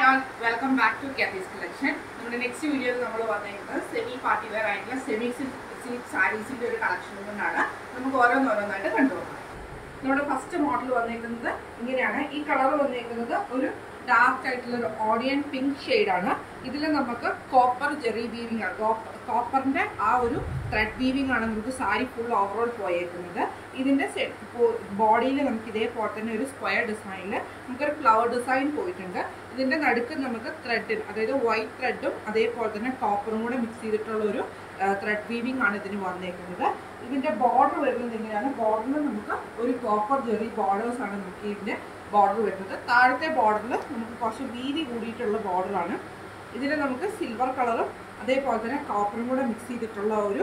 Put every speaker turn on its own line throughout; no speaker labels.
all welcome back to Kathy's collection നമ്മുടെ next വീഡിയോയിൽ നമ്മൾ വന്നിരിക്കുന്നത് സെമി പാർട്ടി വെയർ ആയിട്ടുള്ള സെമി സിൽക്ക് സാരീസിന്റെ ഒരു കളക്ഷൻ കൊണ്ടാണ് നമുക്ക് ഓരോന്നോരോന്നായിട്ട് കണ്ടുപോകാം നമ്മുടെ ഫസ്റ്റ് മോഡൽ വന്നിരിക്കുന്നത് ഇങ്ങനെയാണ് ഈ കളർ വന്നിരിക്കുന്നത് ഒരു ഡാർക്ക് ആയിട്ടുള്ള ഒരു ഓഡിയൻ പിങ്ക് ഷെയ്ഡാണ് ഇതിൽ നമുക്ക് കോപ്പർ ജെറി വീവിംഗ് ആണ് കോപ്പറിന്റെ ആ ഒരു ത്രെഡ് വീവിംഗ് ആണ് നമുക്ക് സാരി ഫുൾ ഓവറോൾ പോയേക്കുന്നത് ഇതിന്റെ ബോഡിയിൽ നമുക്ക് ഇതേപോലെ തന്നെ ഒരു സ്ക്വയർ ഡിസൈനിൽ നമുക്കൊരു ഫ്ലവർ ഡിസൈൻ പോയിട്ടുണ്ട് ഇതിന്റെ നടുക്ക് നമുക്ക് ത്രെഡിൽ അതായത് വൈറ്റ് ത്രെഡും അതേപോലെ തന്നെ കോപ്പറും കൂടെ മിക്സ് ചെയ്തിട്ടുള്ള ഒരു ത്രെഡ് വീവിംഗ് ആണ് ഇതിന് വന്നേക്കുന്നത് ഇതിന്റെ ബോർഡർ വരുന്നത് എങ്ങനെയാണ് ബോർഡറിൽ നമുക്ക് ഒരു കോപ്പർ ജെറി ബോർഡേഴ്സ് ആണ് നമുക്ക് ഇതിന്റെ ബോർഡർ വരുന്നത് താഴത്തെ ബോർഡറിൽ നമുക്ക് കുറച്ച് വീതി കൂടിയിട്ടുള്ള ബോർഡറാണ് ഇതിൽ നമുക്ക് സിൽവർ കളറും അതേപോലെ തന്നെ കോപ്പറും കൂടെ മിക്സ് ചെയ്തിട്ടുള്ള ഒരു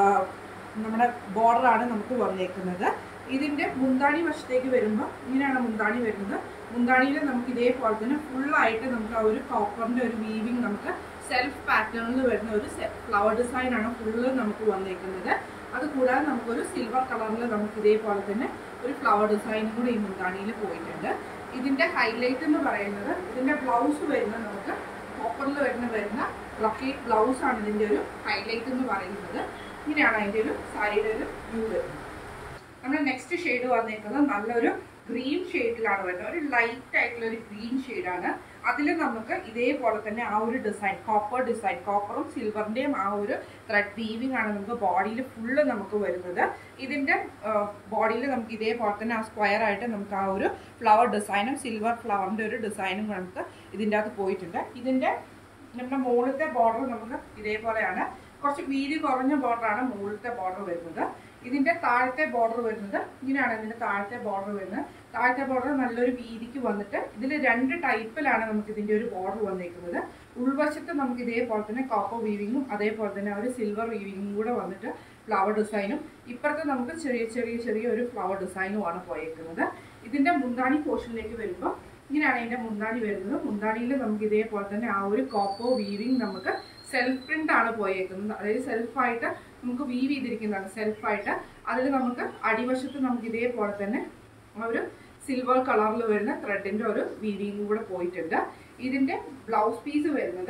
നമ്മുടെ ബോർഡറാണ് നമുക്ക് വന്നേക്കുന്നത് ഇതിന്റെ മുന്താണി വശത്തേക്ക് വരുമ്പോൾ ഇങ്ങനെയാണ് മുന്താണി വരുന്നത് മുന്താണിയിൽ നമുക്ക് ഇതേപോലെ തന്നെ ഫുള്ളായിട്ട് നമുക്ക് ആ ഒരു കോപ്പറിന്റെ ഒരു വീവിങ് നമുക്ക് സെൽഫ് പാറ്റേണിൽ വരുന്ന ഒരു ഫ്ലവർ ഡിസൈൻ ആണ് ഫുള്ള് നമുക്ക് വന്നേക്കുന്നത് അത് കൂടാതെ നമുക്കൊരു സിൽവർ കളറിൽ നമുക്ക് ഇതേപോലെ തന്നെ ഒരു ഫ്ലവർ ഡിസൈനും കൂടി ഈ മുന്താണിയിൽ പോയിട്ടുണ്ട് ഇതിന്റെ ഹൈലൈറ്റ് എന്ന് പറയുന്നത് ഇതിന്റെ ബ്ലൗസ് വരുന്നത് നമുക്ക് കോപ്പറിൽ വരുന്ന വരുന്ന റൊക്കേറ്റ് ബ്ലൗസ് ആണ് ഇതിന്റെ ഒരു ഹൈലൈറ്റ് എന്ന് പറയുന്നത് ഇങ്ങനെയാണ് അതിന്റെ ഒരു സാരിയുടെ ഒരു വ്യൂ വരുന്നത് നമ്മുടെ നെക്സ്റ്റ് ഷെയ്ഡ് വന്നേക്കുന്നത് നല്ലൊരു ഗ്രീൻ ഷെയ്ഡിലാണ് വരുന്നത് ഒരു ലൈറ്റ് ആയിട്ടുള്ള ഒരു ഗ്രീൻ ഷെയ്ഡാണ് അതിൽ നമുക്ക് ഇതേപോലെ തന്നെ ആ ഒരു ഡിസൈൻ കോപ്പർ ഡിസൈൻ കോപ്പറും സിൽവറിന്റെയും ആ ഒരു ത്രെഡ് വീവിംഗ് ആണ് നമുക്ക് ബോഡിയിൽ ഫുള്ള് നമുക്ക് വരുന്നത് ഇതിന്റെ ബോഡിയിൽ നമുക്ക് ഇതേപോലെ തന്നെ ആ സ്ക്വയർ ആയിട്ട് നമുക്ക് ആ ഒരു ഫ്ലവർ ഡിസൈനും സിൽവർ ഫ്ലവറിന്റെ ഒരു ഡിസൈനും നമുക്ക് ഇതിൻ്റെ അകത്ത് പോയിട്ടുണ്ട് ഇതിന്റെ നമ്മുടെ മുകളിലത്തെ ബോർഡർ നമുക്ക് ഇതേപോലെയാണ് കുറച്ച് വീതി കുറഞ്ഞ ബോർഡറാണ് മുകളിലത്തെ ബോർഡർ വരുന്നത് ഇതിന്റെ താഴത്തെ ബോർഡർ വരുന്നത് ഇങ്ങനെയാണ് ഇതിന്റെ താഴത്തെ ബോർഡർ വരുന്നത് താഴത്തെ ബോർഡർ നല്ലൊരു വീതിക്ക് വന്നിട്ട് ഇതിൽ രണ്ട് ടൈപ്പിലാണ് നമുക്ക് ഇതിന്റെ ഒരു ബോർഡർ വന്നേക്കുന്നത് ഉൾവശത്ത് നമുക്ക് ഇതേപോലെ തന്നെ കോപ്പർ വീവിങ്ങും അതേപോലെ തന്നെ ഒരു സിൽവർ വീവിങ്ങും കൂടെ വന്നിട്ട് ഫ്ലവർ ഡിസൈനും ഇപ്പുറത്ത് നമുക്ക് ചെറിയ ചെറിയ ചെറിയ ഒരു ഫ്ലവർ ഡിസൈനുമാണ് പോയേക്കുന്നത് ഇതിന്റെ മുന്താണി പോർഷനിലേക്ക് വരുമ്പോൾ ഇങ്ങനെയാണ് ഇതിന്റെ മുന്താണി വരുന്നത് മുന്താണിയിൽ നമുക്ക് ഇതേപോലെ തന്നെ ആ ഒരു കോപ്പോ വീവിങ് നമുക്ക് സെൽഫ് പ്രിന്റ് ആണ് പോയേക്കുന്നത് അതായത് സെൽഫായിട്ട് നമുക്ക് വീവ് ചെയ്തിരിക്കുന്നതാണ് സെൽഫായിട്ട് അതിൽ നമുക്ക് അടിവശത്ത് നമുക്ക് ഇതേപോലെ തന്നെ ഒരു സിൽവർ കളറിൽ വരുന്ന ത്രെഡിന്റെ ഒരു വീവിങ് കൂടെ പോയിട്ടുണ്ട് ഇതിന്റെ ബ്ലൗസ് പീസ് വരുന്നത്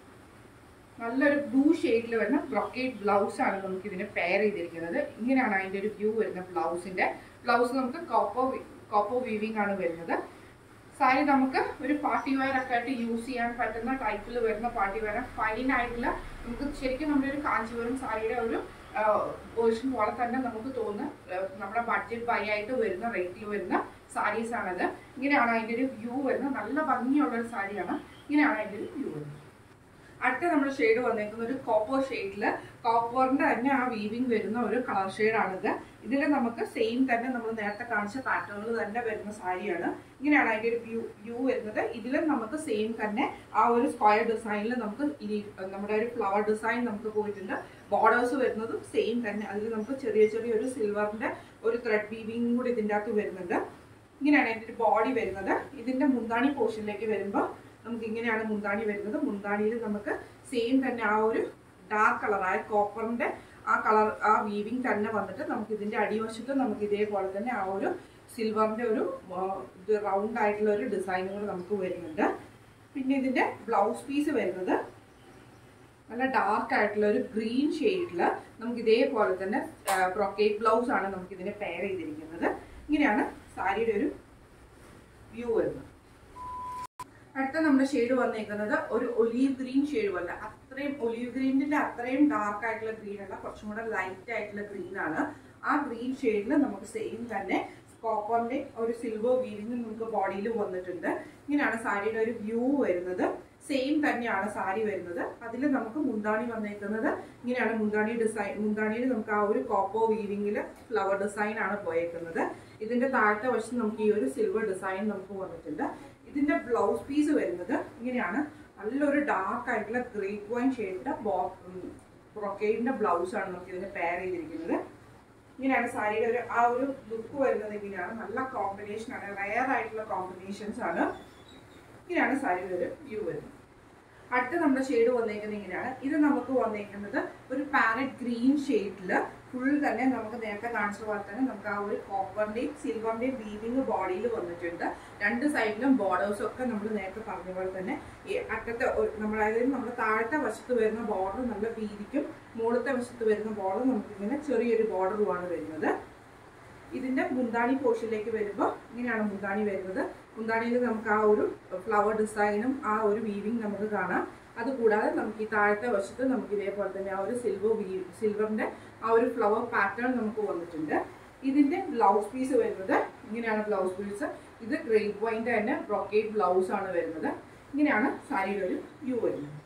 നല്ലൊരു ബ്ലൂ ഷെയ്ഡിൽ വരുന്ന ബ്രൊക്കേറ്റ് ബ്ലൗസ് ആണ് നമുക്ക് ഇതിന് പെയർ ചെയ്തിരിക്കുന്നത് ഇങ്ങനെയാണ് അതിന്റെ ഒരു വ്യൂ വരുന്ന ബ്ലൗസിന്റെ ബ്ലൗസ് നമുക്ക് കോപ്പോ കോപ്പോ വീവിങ് ആണ് വരുന്നത് സാരി നമുക്ക് ഒരു പാർട്ടി വെയർ ഒക്കെ ആയിട്ട് യൂസ് ചെയ്യാൻ പറ്റുന്ന ടൈപ്പിൽ വരുന്ന പാർട്ടി വെയർ ഫൈൻ ആയിട്ടുള്ള നമുക്ക് ശരിക്കും നമ്മുടെ ഒരു കാഞ്ചീപുരം സാരിയുടെ ഒരു വേർഷൻ പോലെ തന്നെ നമുക്ക് തോന്നുന്ന നമ്മുടെ ബഡ്ജറ്റ് ബൈ ആയിട്ട് വരുന്ന റേറ്റിൽ വരുന്ന സാരീസ് ആണത് ഇങ്ങനെയാണ് അതിൻ്റെ ഒരു വ്യൂ വരുന്നത് നല്ല ഭംഗിയുള്ള ഒരു സാരിയാണ് ഇങ്ങനെയാണ് അതിൻ്റെ ഒരു വ്യൂ വരുന്നത് അടുത്ത നമ്മുടെ ഷെയ്ഡ് വന്നേക്കുന്ന ഒരു കോപ്പർ ഷെയ്ഡിൽ കോപ്പറിന്റെ തന്നെ ആ വീവിങ് വരുന്ന ഒരു കളർ ഷെയ്ഡാണിത് ഇതിൽ നമുക്ക് സെയിം തന്നെ നമ്മൾ നേരത്തെ കാണിച്ച പാറ്റേണിൽ തന്നെ വരുന്ന സാരിയാണ് ഇങ്ങനെയാണ് അതിന്റെ ഒരു വ്യൂ വ്യൂ വരുന്നത് ഇതിലും നമുക്ക് സെയിം തന്നെ ആ ഒരു സ്ക്വയർ ഡിസൈനിൽ നമുക്ക് ഇനി നമ്മുടെ ഒരു ഫ്ലവർ ഡിസൈൻ നമുക്ക് പോയിട്ടുണ്ട് ബോർഡേഴ്സ് വരുന്നതും സെയിം തന്നെ അതിൽ നമുക്ക് ചെറിയ ചെറിയ ഒരു സിൽവറിന്റെ ഒരു ത്രെഡ് വീവിങ് കൂടി ഇതിൻ്റെ അകത്ത് വരുന്നുണ്ട് ഇങ്ങനെയാണ് അതിന്റെ ഒരു ബോഡി വരുന്നത് ഇതിന്റെ മുന്താണി പോർഷനിലേക്ക് വരുമ്പോൾ നമുക്ക് ഇങ്ങനെയാണ് മുന്താണി വരുന്നത് മുന്താണിയിൽ നമുക്ക് സെയിം തന്നെ ആ ഒരു ഡാർക്ക് കളറായ കോപ്പറിന്റെ ആ കളർ ആ വീവിങ് തന്നെ വന്നിട്ട് നമുക്ക് ഇതിന്റെ അടിവശത്ത് നമുക്ക് ഇതേപോലെ തന്നെ ആ ഒരു സിൽവറിന്റെ ഒരു റൗണ്ട് ആയിട്ടുള്ള ഒരു ഡിസൈനും കൂടെ നമുക്ക് വരുന്നുണ്ട് പിന്നെ ഇതിന്റെ ബ്ലൗസ് പീസ് വരുന്നത് നല്ല ഡാർക്ക് ആയിട്ടുള്ള ഒരു ഗ്രീൻ ഷെയ്ഡിൽ നമുക്ക് ഇതേപോലെ തന്നെ ബ്രൊക്കേറ്റ് ബ്ലൗസ് ആണ് നമുക്ക് ഇതിനെ പെയർ ചെയ്തിരിക്കുന്നത് ഇങ്ങനെയാണ് സാരിയുടെ ഒരു വ്യൂ വരുന്നത് അടുത്ത നമ്മുടെ ഷെയ്ഡ് വന്നേക്കുന്നത് ഒരു ഒലീവ് ഗ്രീൻ ഷെയ്ഡ് പോലെ അത്രയും ഒലീവ് ഗ്രീനിന്റെ അത്രയും ഡാർക്ക് ആയിട്ടുള്ള ഗ്രീൻ അല്ല കുറച്ചും കൂടെ ലൈറ്റ് ആയിട്ടുള്ള ഗ്രീൻ ആണ് ആ ഗ്രീൻ ഷെയ്ഡിൽ നമുക്ക് സെയിം തന്നെ കോപ്പറിന്റെ ഒരു സിൽവർ വീവിങ് നമുക്ക് ബോഡിയിൽ വന്നിട്ടുണ്ട് ഇങ്ങനെയാണ് സാരിയുടെ ഒരു വ്യൂ വരുന്നത് സെയിം തന്നെയാണ് സാരി വരുന്നത് അതിൽ നമുക്ക് മുന്താണി വന്നേക്കുന്നത് ഇങ്ങനെയാണ് മുന്താണി ഡിസൈൻ മുന്താണിയിൽ നമുക്ക് ആ ഒരു കോപ്പോ വീവിങ്ങിൽ ഫ്ലവർ ഡിസൈൻ ആണ് പോയേക്കുന്നത് ഇതിന്റെ താഴത്തെ വശത്ത് നമുക്ക് ഈ ഒരു സിൽവർ ഡിസൈൻ നമുക്ക് വന്നിട്ടുണ്ട് ഇതിന്റെ ബ്ലൗസ് പീസ് വരുന്നത് ഇങ്ങനെയാണ് നല്ലൊരു ഡാർക്ക് ആയിട്ടുള്ള ഗ്രേറ്റ് വൈൻ ഷെയ്ഡിന്റെ ബ്രൊക്കേഡിന്റെ ബ്ലൗസ് ആണ് നമുക്ക് ഇതിന് പെയർ ചെയ്തിരിക്കുന്നത് ഇങ്ങനെയാണ് സാരിയുടെ ഒരു ആ ഒരു ലുക്ക് വരുന്നത് ഇങ്ങനെയാണ് നല്ല കോമ്പിനേഷൻ ആണ് റയർ ആയിട്ടുള്ള കോമ്പിനേഷൻസ് ആണ് ഇങ്ങനെയാണ് സാരിയുടെ ഒരു വ്യൂ വരുന്നത് അടുത്ത നമ്മുടെ ഷെയ്ഡ് വന്നേക്കുന്നത് ഇങ്ങനെയാണ് ഇത് നമുക്ക് വന്നേക്കുന്നത് ഒരു പാരറ്റ് ഗ്രീൻ ഷെയ്ഡില് ഫുൾ തന്നെ നമുക്ക് നേരത്തെ കാണിച്ച പോലെ തന്നെ നമുക്ക് ആ ഒരു കോപ്പറിന്റെയും സിൽവറിന്റെയും വീവിങ് ബോഡിയിൽ വന്നിട്ടുണ്ട് രണ്ട് സൈഡിലും ബോർഡേഴ്സും ഒക്കെ നമ്മൾ നേരത്തെ പറഞ്ഞ പോലെ തന്നെ ഈ അറ്റത്തെ ഒരു- നമ്മൾ അതായത് നമ്മുടെ താഴത്തെ വശത്ത് വരുന്ന ബോർഡർ നല്ല വീതിക്കും മുകളത്തെ വശത്ത് വരുന്ന ബോർഡർ നമുക്കിങ്ങനെ ചെറിയൊരു ബോർഡറുമാണ് വരുന്നത് ഇതിന്റെ മുന്താണി പോർഷനിലേക്ക് വരുമ്പോൾ ഇങ്ങനെയാണ് മുന്താണി വരുന്നത് മുന്താണിയിൽ നമുക്ക് ആ ഒരു ഫ്ലവർ ഡിസൈനും ആ ഒരു വീവിങ് നമുക്ക് കാണാം അതുകൂടാതെ നമുക്ക് ഈ താഴത്തെ വശത്ത് നമുക്ക് ഇതേപോലെ തന്നെ ആ ഒരു സിൽവർ വീ സിൽവറിന്റെ ആ ഒരു ഫ്ലവർ പാറ്റേൺ നമുക്ക് വന്നിട്ടുണ്ട് ഇതിന്റെ ബ്ലൗസ് പീസ് വരുന്നത് ഇങ്ങനെയാണ് ബ്ലൗസ് പീസ് ഇത് ഗ്രേപ്പ് വൈൻ്റെ തന്നെ ബ്രോക്കേഡ് ബ്ലൗസ് ആണ് വരുന്നത് ഇങ്ങനെയാണ് സാരിയുടെ ഒരു വ്യൂ വരുന്നത്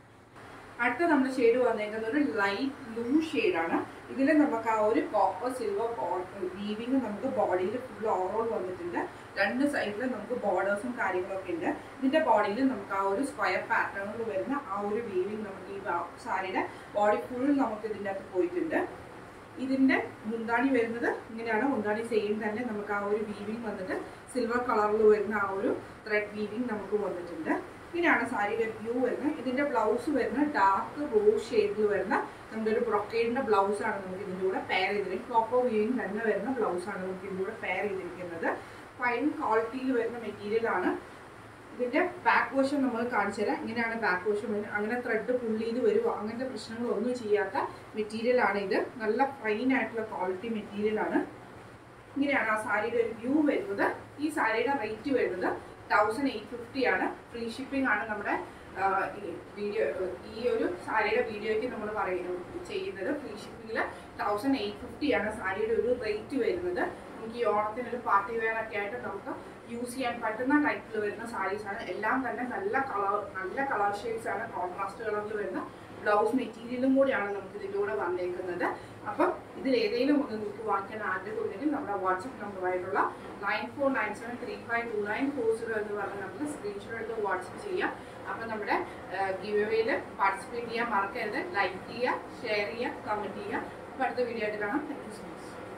അടുത്ത നമ്മുടെ ഷെയ്ഡ് വന്നേക്കുന്നത് ഒരു ലൈറ്റ് ബ്ലൂ ഷെയ്ഡാണ് ഇതിൽ നമുക്ക് ആ ഒരു കോപ്പർ സിൽവർ വീവിങ് നമുക്ക് ബോഡിയിൽ ഫുൾ ഓവറോൾ വന്നിട്ടുണ്ട് രണ്ട് സൈഡിൽ നമുക്ക് ബോർഡേഴ്സും കാര്യങ്ങളൊക്കെ ഉണ്ട് ഇതിന്റെ ബോഡിയിൽ നമുക്ക് ആ ഒരു സ്ക്വയർ പാറ്റേണിൽ വരുന്ന ആ ഒരു വീവിങ് നമുക്ക് ഈ സാരിയുടെ ബോഡി ഫുൾ നമുക്ക് ഇതിൻ്റെ അകത്ത് പോയിട്ടുണ്ട് ഇതിന്റെ മുന്താണി വരുന്നത് ഇങ്ങനെയാണ് മുന്താണി സെയിം തന്നെ നമുക്ക് ആ ഒരു വീവിങ് വന്നിട്ട് സിൽവർ കളറിൽ വരുന്ന ആ ഒരു ത്രെഡ് വീവിങ് നമുക്ക് വന്നിട്ടുണ്ട് ഇങ്ങനെയാണ് സാരിയുടെ വ്യൂ വരുന്നത് ഇതിന്റെ ബ്ലൗസ് വരുന്നത് ഡാർക്ക് റോസ് ഷെയ്ഡിൽ വരുന്ന നമ്മുടെ ഒരു ബ്രൊക്കേഡിന്റെ ബ്ലൗസ് ആണ് നമുക്ക് ഇതിന്റെ കൂടെ പെയർ ചെയ്തിരിക്കുന്നത് പ്രോപ്പർ വീവിങ് തന്നെ വരുന്ന ബ്ലൗസ് ആണ് നമുക്ക് ഇതിന്റെ കൂടെ പെയർ ചെയ്തിരിക്കുന്നത് ഫൈൻ ക്വാളിറ്റിയിൽ വരുന്ന മെറ്റീരിയൽ ആണ് ഇതിന്റെ ബാക്ക് വശം നമ്മൾ കാണിച്ചു തരാം ഇങ്ങനെയാണ് ബാക്ക് വശം വരുന്നത് അങ്ങനെ ത്രെഡ് പുള്ളി ചെയ്ത് വരുമോ അങ്ങനത്തെ പ്രശ്നങ്ങളൊന്നും ചെയ്യാത്ത മെറ്റീരിയൽ ആണ് ഇത് നല്ല ഫൈൻ ആയിട്ടുള്ള ക്വാളിറ്റി മെറ്റീരിയൽ ആണ് ഇങ്ങനെയാണ് ആ സാരിയുടെ ഒരു വ്യൂ വരുന്നത് ഈ സാരിയുടെ റേറ്റ് വരുന്നത് തൗസൻഡ് എയ്റ്റ് ഫിഫ്റ്റി ആണ് ഫ്രീ ഷിപ്പിംഗ് ആണ് നമ്മുടെ ആ, ഈ വീഡിയോ ഈ ഒരു സാരിയുടെ വീഡിയോയ്ക്ക് നമ്മൾ പറയുന്നത് ചെയ്യുന്നത് ഫ്രീ ഷിപ്പിംഗിൽ തൗസൻഡ് എയ്റ്റ് ഫിഫ്റ്റി ആണ് സാരിയുടെ ഒരു റേറ്റ് വരുന്നത് നമുക്ക് ഈ ഓണത്തിന് ഒരു പാർട്ടി വെയർ ഒക്കെ ആയിട്ട് നമുക്ക് യൂസ് ചെയ്യാൻ പറ്റുന്ന ടൈപ്പിൽ വരുന്ന സാരീസ് ആണ് എല്ലാം തന്നെ നല്ല കളർ നല്ല കളർ ഷെയ്ഡ്സ് ആണ് കോൺട്രാസ്റ്റ് കളറിൽ വരുന്ന ബ്ലൗസ് മെറ്റീരിയലും കൂടിയാണ് നമുക്ക് ഇതിൻ്റെ കൂടെ വന്നേക്കുന്നത് അപ്പം ഇതിൽ ഏതെങ്കിലും ഒന്ന് നിങ്ങൾക്ക് വാങ്ങിക്കാൻ ആഗ്രഹം ഉണ്ടെങ്കിൽ നമ്മുടെ വാട്സപ്പ് നമ്പറായിട്ടുള്ള nine four nine seven three five two nine four zero എന്ന് പറഞ്ഞ നമ്പർ സ്ക്രീൻഷോട്ട് എടുത്ത് വാട്സപ്പ് ചെയ്യാം അപ്പം നമ്മുടെ ഗിവ് അവേയിൽ പാർട്ടിസിപ്പേറ്റ് ചെയ്യാൻ മറക്കരുത് ലൈക്ക് ചെയ്യുക ഷെയർ ചെയ്യുക കമൻറ്റ് ചെയ്യുക അപ്പോൾ അടുത്ത വീഡിയോ ആയിട്ട് കാണാം താങ്ക് യു സോ മച്ച്